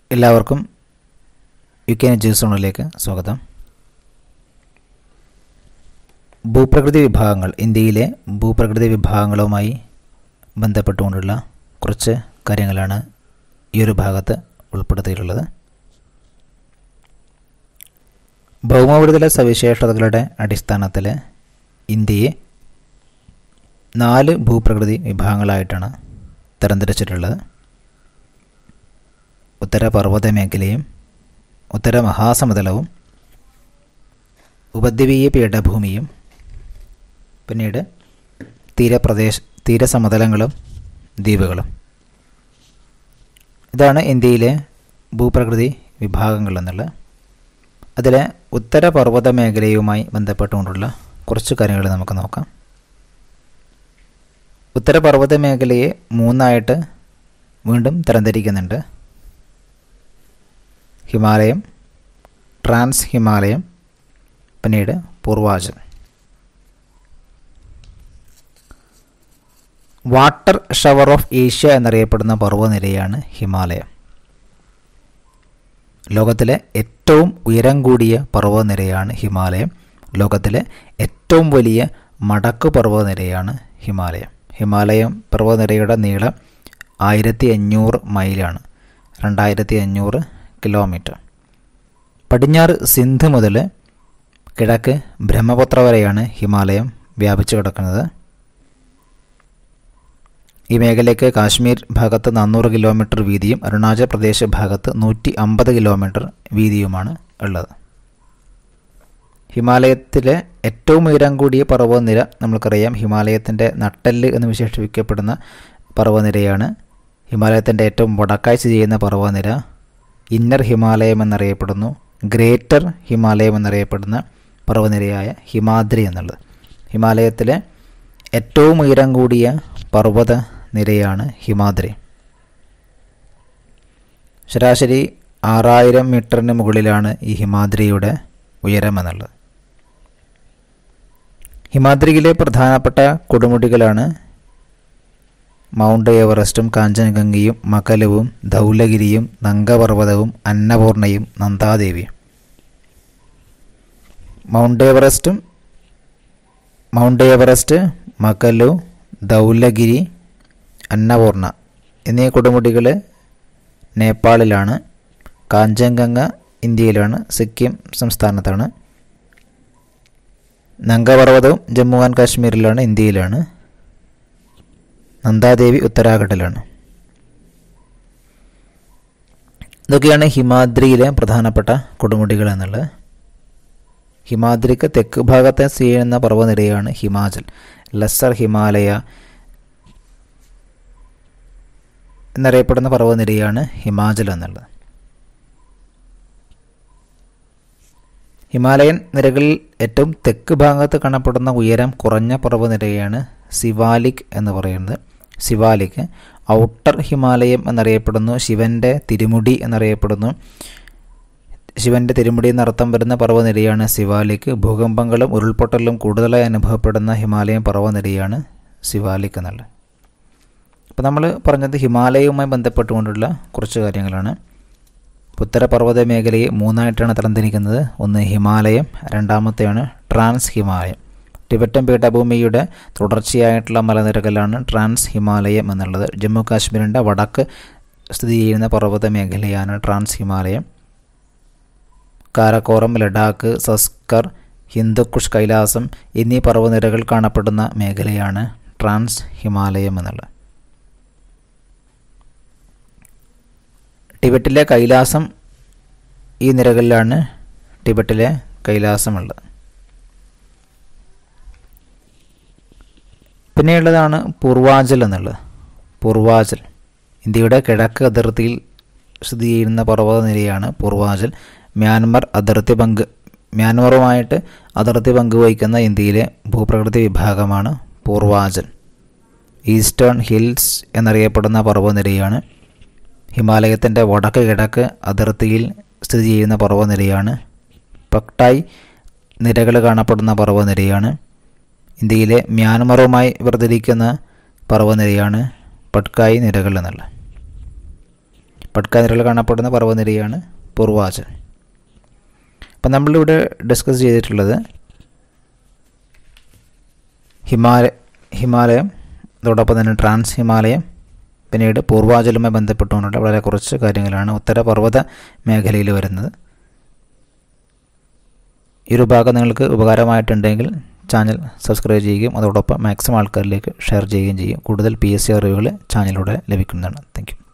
എല്ലാവർക്കും U K juice സോണിലേക്ക് സ്വാഗതം ഭൂപ്രകൃതി വിഭാഗങ്ങൾ ഇന്ത്യയിലെ ഭൂപ്രകൃതി വിഭാഗങ്ങളുമായി ബന്ധപ്പെട്ടുകൊണ്ടുള്ള കുറച്ച് കാര്യങ്ങളാണ് ഈ ഒരു ഭാഗത്ത് ഉൾപ്പെടുത്തിയിട്ടുള്ളത് ഭൗമോപരിതല സവിശേഷതകളുടെ അടിസ്ഥാനത്തിൽ ഇന്ത്യയെ നാല് ഭൂപ്രകൃതി വിഭാഗങ്ങളായിട്ടാണ് തരംതിരിച്ചിട്ടുള്ളത് ഉത്തര പർവ്വത മേഖലയും ഉത്തര മഹാസമതലവും ഉപദ്വീപീയ പീഠഭൂമിയും പിന്നീട് തീരപ്രദേശ തീരസമതലങ്ങളും ദ്വീപുകളും ഇതാണ് ഇന്ത്യയിലെ ഭൂപ്രകൃതി വിഭാഗങ്ങൾ എന്നുള്ളത് അതിൽ ഉത്തര പർവ്വത മേഖലയുമായി ബന്ധപ്പെട്ടുകൊണ്ടുള്ള കുറച്ച് കാര്യങ്ങൾ നമുക്ക് നോക്കാം ഉത്തര പർവ്വത മേഖലയെ മൂന്നായിട്ട് വീണ്ടും തരംതിരിക്കുന്നുണ്ട് ഹിമാലയം ട്രാൻസ് ഹിമാലയം പിന്നീട് Purvachal water shower of Asia എന്നറിയപ്പെടുന്ന പർവ്വനിരയാണ് ഹിമാലയം ലോകത്തിലെ ഏറ്റവും ഉയരം കൂടിയ പർവ്വനിരയാണ് ഹിമാലയം ലോകത്തിലെ ഏറ്റവും വലിയ മടക്ക് പർവ്വനിരയാണ് ഹിമാലയം ഹിമാലയം പർവ്വനിരയുടെ നീളം ആയിരത്തി അഞ്ഞൂറ് മൈലാണ് രണ്ടായിരത്തി അഞ്ഞൂറ് കിലോമീറ്റർ പടിഞ്ഞാറ് സിന്ധ് മുതൽ കിഴക്ക് ബ്രഹ്മപുത്ര വരെയാണ് ഹിമാലയം വ്യാപിച്ചു കിടക്കുന്നത് ഈ മേഖലയ്ക്ക് കാശ്മീർ ഭാഗത്ത് നാനൂറ് കിലോമീറ്റർ വീതിയും അരുണാചൽ പ്രദേശ് ഭാഗത്ത് നൂറ്റി അമ്പത് കിലോമീറ്റർ വീതിയുമാണ് ഉള്ളത് ഹിമാലയത്തിലെ ഏറ്റവും ഉയരം കൂടിയ പർവ്വതനിര നമ്മൾക്കറിയാം ഹിമാലയത്തിൻ്റെ നട്ടെല്ല് എന്ന് വിശേഷിപ്പിക്കപ്പെടുന്ന പർവ്വതനിരയാണ് ഹിമാലയത്തിൻ്റെ ഏറ്റവും വടക്കായി സ്ഥിതി ചെയ്യുന്ന പർവ്വതനിര ഇന്നർ ഹിമാലയം എന്നറിയപ്പെടുന്നു ഗ്രേറ്റർ ഹിമാലയം എന്നറിയപ്പെടുന്ന പർവ്വനിരയായ ഹിമാദ്രി എന്നുള്ളത് ഹിമാലയത്തിലെ ഏറ്റവും ഉയരം കൂടിയ പർവ്വത നിരയാണ് ഹിമാദ്രി ശരാശരി ആറായിരം മീറ്ററിന് മുകളിലാണ് ഈ ഹിമാദ്രിയുടെ ഉയരം എന്നുള്ളത് ഹിമാദ്രിയിലെ പ്രധാനപ്പെട്ട കൊടുമുടികളാണ് മൗണ്ട് എവറസ്റ്റും കാഞ്ചൻഗംഗയും മകലവും ധൗലഗിരിയും നങ്കപർവ്വതവും അന്നപൂർണയും നന്ദാദേവിയും മൗണ്ട് എവറസ്റ്റും മൗണ്ട് എവറസ്റ്റ് മകലു ധൗലഗിരി അന്നപൂർണ എന്നീ കൊടുമുടികൾ നേപ്പാളിലാണ് കാഞ്ചൻഗംഗ ഇന്ത്യയിലാണ് സിക്കിം സംസ്ഥാനത്താണ് നങ്കപർവ്വതവും ജമ്മു ആൻഡ് കാശ്മീരിലാണ് ഇന്ത്യയിലാണ് നന്ദാദേവി ഉത്തരാഖണ്ഡിലാണ് ഇതൊക്കെയാണ് ഹിമാദ്രിയിലെ പ്രധാനപ്പെട്ട കൊടുമുടികൾ എന്നുള്ളത് ഹിമാദ്രിക്ക് തെക്ക് ഭാഗത്തെ സ്ഥിതി ചെയ്യുന്ന പർവ്വനിരയാണ് ഹിമാചൽ ലസർ ഹിമാലയ എന്നറിയപ്പെടുന്ന പർവ്വനിരയാണ് ഹിമാചൽ എന്നുള്ളത് ഹിമാലയൻ നിരകളിൽ ഏറ്റവും തെക്ക് ഭാഗത്ത് കാണപ്പെടുന്ന ഉയരം കുറഞ്ഞ പർവ്വനിരയാണ് സിവാലിക് എന്ന് പറയുന്നത് സിവാലിക് ഔട്ടർ ഹിമാലയം എന്നറിയപ്പെടുന്നു ശിവൻ്റെ തിരുമുടി എന്നറിയപ്പെടുന്നു ശിവൻ്റെ തിരുമുടി എന്നർത്ഥം വരുന്ന പർവ്വനിരയാണ് സിവാലിക് ഭൂകമ്പങ്ങളും ഉരുൾപൊട്ടലും കൂടുതലായി അനുഭവപ്പെടുന്ന ഹിമാലയൻ പർവ്വനിരയാണ് സിവാലിക് എന്നുള്ളത് അപ്പോൾ നമ്മൾ പറഞ്ഞത് ഹിമാലയവുമായി ബന്ധപ്പെട്ടുകൊണ്ടുള്ള കുറച്ച് കാര്യങ്ങളാണ് ഉത്തരപർവ്വത മേഖലയെ മൂന്നായിട്ടാണ് തരംതിരിക്കുന്നത് ഒന്ന് ഹിമാലയം രണ്ടാമത്തെയാണ് ട്രാൻസ് ഹിമാലയം ടിബറ്റൻ പീഠഭൂമിയുടെ തുടർച്ചയായിട്ടുള്ള മലനിരകളാണ് ട്രാൻസ് ഹിമാലയം എന്നുള്ളത് ജമ്മു കാശ്മീരിൻ്റെ വടക്ക് സ്ഥിതി ചെയ്യുന്ന പർവ്വത മേഖലയാണ് ട്രാൻസ് ഹിമാലയം കാരക്കോറം ലഡാക്ക് സസ്കർ ഹിന്ദുക്കുഷ് കൈലാസം എന്നീ പർവ്വനിരകൾ കാണപ്പെടുന്ന മേഖലയാണ് ട്രാൻസ് ഹിമാലയം എന്നുള്ളത് ടിബറ്റിലെ കൈലാസം ഈ നിരകളിലാണ് ടിബറ്റിലെ കൈലാസമുള്ളത് പിന്നെയുള്ളതാണ് പൂർവാചൽ എന്നുള്ളത് പൂർവാചൽ ഇന്ത്യയുടെ കിഴക്ക് അതിർത്തിയിൽ സ്ഥിതി ചെയ്യുന്ന പർവ്വതനിരയാണ് പൂർവാചൽ മ്യാൻമർ അതിർത്തി പങ്ക് മ്യാൻമറുമായിട്ട് അതിർത്തി പങ്കുവഹിക്കുന്ന ഇന്ത്യയിലെ ഭൂപ്രകൃതി വിഭാഗമാണ് പൂർവാചൽ ഈസ്റ്റേൺ ഹിൽസ് എന്നറിയപ്പെടുന്ന പർവ്വനിരയാണ് ഹിമാലയത്തിൻ്റെ വടക്ക് കിഴക്ക് അതിർത്തിയിൽ സ്ഥിതി ചെയ്യുന്ന പർവ്വനിരയാണ് പക്ടായ് നിരകൾ കാണപ്പെടുന്ന പർവ്വനിരയാണ് ഇന്ത്യയിലെ മ്യാൻമറുമായി വേർതിരിക്കുന്ന പർവ്വനിരയാണ് പട്കായ് നിരകൾ എന്നുള്ളത് പട്കാനിരയിൽ കാണപ്പെടുന്ന പർവ്വതനിരയാണ് പൂർവാചൽ അപ്പം നമ്മളിവിടെ ഡിസ്കസ് ചെയ്തിട്ടുള്ളത് ഹിമാലയ ഹിമാലയം അതോടൊപ്പം തന്നെ ട്രാൻസ് ഹിമാലയം പിന്നീട് പൂർവാചലുമായി ബന്ധപ്പെട്ടുകൊണ്ടുള്ള വളരെ കുറച്ച് കാര്യങ്ങളാണ് ഉത്തരപർവ്വത മേഖലയിൽ വരുന്നത് ഈ ഒരു ഭാഗം നിങ്ങൾക്ക് ഉപകാരമായിട്ടുണ്ടെങ്കിൽ ചാനൽ സബ്സ്ക്രൈബ് ചെയ്യുകയും അതോടൊപ്പം മാക്സിമം ആൾക്കാരിലേക്ക് ഷെയർ ചെയ്യുകയും ചെയ്യും കൂടുതൽ പി എസ് സി അറിവുകൾ ചാനലിലൂടെ ലഭിക്കുന്നതാണ് താങ്ക്